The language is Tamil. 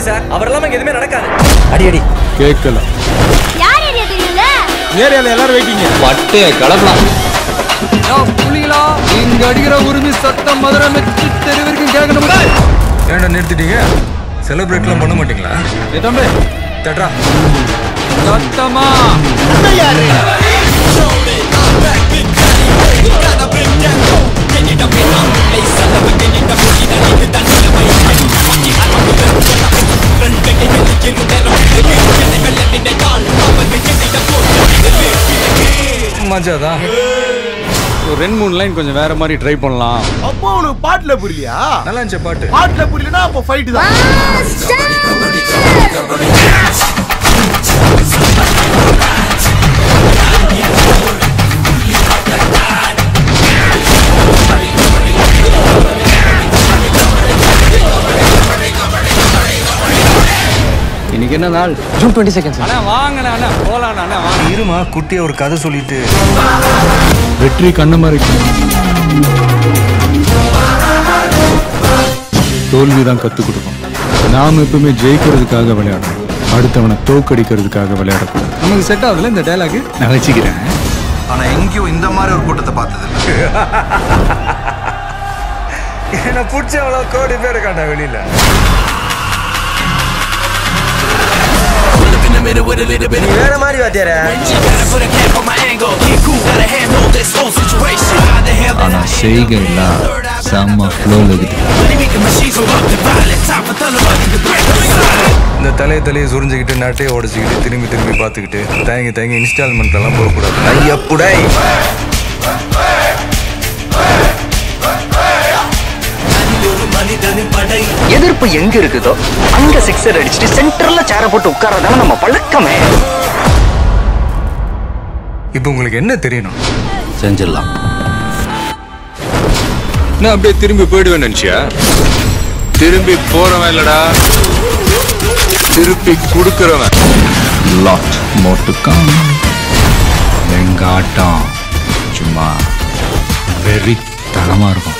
சார் அவர் இல்லாம இங்க எதுவுமே நடக்காது அடி அடி கேட்கல யார் ஏரியா தெரியல ஏரியால எல்லாரும் வெயிட்டிங்க பட்டு கிளம்பலாம் புலிகளா இங்க அடிக்கிற உரிமை சத்தம் மதுரை மெச்சு தெருவிற்கும் கேட்கணும் ஏன்டா நிறுத்திட்டீங்க செலிப்ரேட்லாம் பண்ண மாட்டீங்களா ஏ தம்பி தட்ரா சத்தமா மஜா தான் ஒரு ரெண்டு மூணு லைன் கொஞ்சம் வேற மாதிரி ட்ரை பண்ணலாம் அப்போ உனக்கு பாட்டுல புரியலையா நல்லா இருந்துச்சு பாட்டு பாட்டுல புரியலனா அப்போ ஃபைட் தான் இன்னைக்கு என்ன நாள் ஜூன் டுவெண்ட்டி செகண்ட் அண்ணா வாங்கண்ணா அண்ணா போலாம் அண்ணா வாங்க இருமா குட்டியா ஒரு கதை சொல்லிட்டு வெற்றி கண்ண மாதிரி தோல்வி தான் கத்து கொடுக்கும் நாம எப்பவுமே ஜெயிக்கிறதுக்காக விளையாடணும் அடுத்தவனை தோக்கடிக்கிறதுக்காக விளையாடக்கூடாது நமக்கு செட் ஆகுதுல இந்த டைலாக் நான் வச்சுக்கிறேன் ஆனா எங்கேயும் இந்த மாதிரி ஒரு கூட்டத்தை பார்த்தது என்ன பிடிச்ச அவ்வளவு கோடி பேர் இருக்காண்டா வெளியில நீ வேற மாதிரி வாத்தியார ஆனா செய்கைலாம் செம்ம ஃப்ளோல இருக்குது இந்த தலையை தலையை சுரிஞ்சுக்கிட்டு நட்டையை உடச்சிக்கிட்டு திரும்பி திரும்பி பார்த்துக்கிட்டு தயங்கி தயங்கி இன்ஸ்டால்மெண்ட் எல்லாம் போகக்கூடாது ஐயப்புடை எதிர்ப்பு எங்க இருக்குதோ அங்க சிக்ஸர் அடிச்சுட்டு சென்டர்ல சேர போட்டு உட்காரதான நம்ம பழக்கமே இப்போ உங்களுக்கு என்ன தெரியணும் செஞ்சிடலாம் நான் அப்படியே திரும்பி போயிடுவேன் நினைச்சியா திரும்பி போறவன் இல்லடா திருப்பி கொடுக்கறவன் லாட் மோட்டுக்கான் எங்க ஆட்டம் சும்மா வெறித்தனமா இருக்கும்